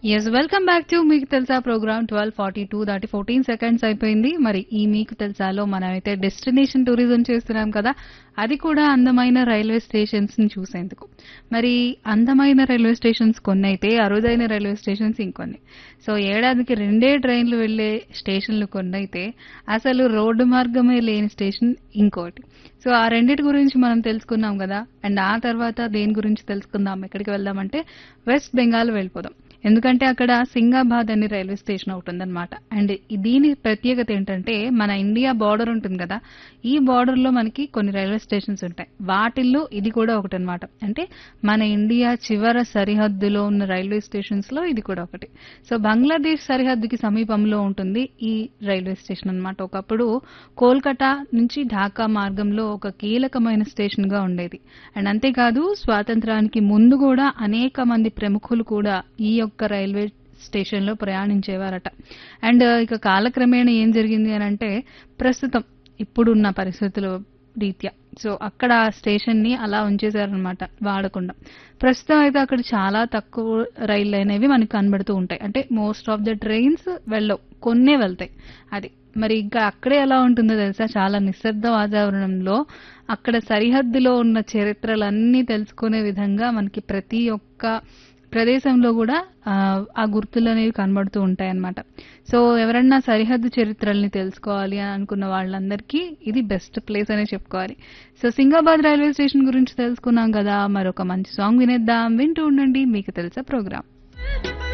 yes welcome back to మీకు తెలుసా program twelve forty two దాటి ఫోర్టీన్ సెకండ్స్ అయిపోయింది మరి ఈ మీకు తెలుసాలో మనమైతే డెస్టినేషన్ టూరిజం చేస్తున్నాం కదా అది కూడా అందమైన రైల్వే స్టేషన్స్ ని చూసేందుకు మరి అందమైన రైల్వే స్టేషన్స్ కొన్ని అయితే అరుదైన రైల్వే స్టేషన్స్ ఇంకొన్ని సో ఏడాదికి రెండే ట్రైన్లు వెళ్లే స్టేషన్లు కొన్ని అయితే అసలు రోడ్డు మార్గమే లేని స్టేషన్ ఇంకోటి సో ఆ రెండిటి గురించి మనం తెలుసుకున్నాం కదా అండ్ ఆ తర్వాత దేని గురించి తెలుసుకుందాం ఎక్కడికి వెళ్దామంటే వెస్ట్ బెంగాల్ వెళ్ళిపోదాం ఎందుకంటే అక్కడ సింగాబాద్ అనే రైల్వే స్టేషన్ ఒకటి ఉందన్నమాట అండ్ ఈ- దీని ప్రత్యేకత ఏంటంటే మన ఇండియా బార్డర్ ఉంటుంది కదా ఈ బార్డర్ లో మనకి కొన్ని రైల్వే స్టేషన్స్ ఉంటాయి వాటిల్లో ఇది కూడా ఒకటి అనమాట అంటే మన ఇండియా చివర సరిహద్దులో ఉన్న రైల్వే స్టేషన్స్ లో ఇది కూడా ఒకటి సో బంగ్లాదేశ్ సరిహద్దుకి సమీపంలో ఉంటుంది ఈ రైల్వే స్టేషన్ అన్నమాట ఒకప్పుడు కోల్కతా నుంచి ఢాకా మార్గంలో ఒక కీలకమైన స్టేషన్ గా ఉండేది అండ్ అంతేకాదు స్వాతంత్రానికి ముందు కూడా అనేక మంది ప్రముఖులు కూడా ఈ యొక్క రైల్వే స్టేషన్ లో ప్రయాణించేవారట అండ్ ఇక కాలక్రమేణా ఏం జరిగింది అని అంటే ప్రస్తుతం ఇప్పుడున్న పరిస్థితుల రీత్యా సో అక్కడ ఆ స్టేషన్ ని అలా ఉంచేశారనమాట వాడకుండా ప్రస్తుతం అయితే అక్కడ చాలా తక్కువ రైళ్లు అనేవి మనకి కనబడుతూ ఉంటాయి అంటే మోస్ట్ ఆఫ్ ద ట్రైన్స్ వెళ్ళవు కొన్నే వెళ్తాయి అది మరి ఇంకా అక్కడే ఎలా ఉంటుందో తెలుసా చాలా నిశ్శబ్ద వాతావరణంలో అక్కడ సరిహద్దులో ఉన్న చరిత్రలన్నీ తెలుసుకునే విధంగా మనకి ప్రతి ఒక్క ప్రదేశంలో కూడా ఆ, ఆ గుర్తులు అనేవి కనబడుతూ ఉంటాయి అన్నమాట సో ఎవరన్నా సరిహద్దు చరిత్రల్ని తెలుసుకోవాలి అని అనుకున్న వాళ్ళందరికీ ఇది బెస్ట్ ప్లేస్ అనే చెప్పుకోవాలి సో సింగాబాద్ రైల్వే స్టేషన్ గురించి తెలుసుకున్నాం కదా మరొక మంచి సాంగ్ వినేద్దాం వింటూ ఉండండి మీకు తెలుసా ప్రోగ్రామ్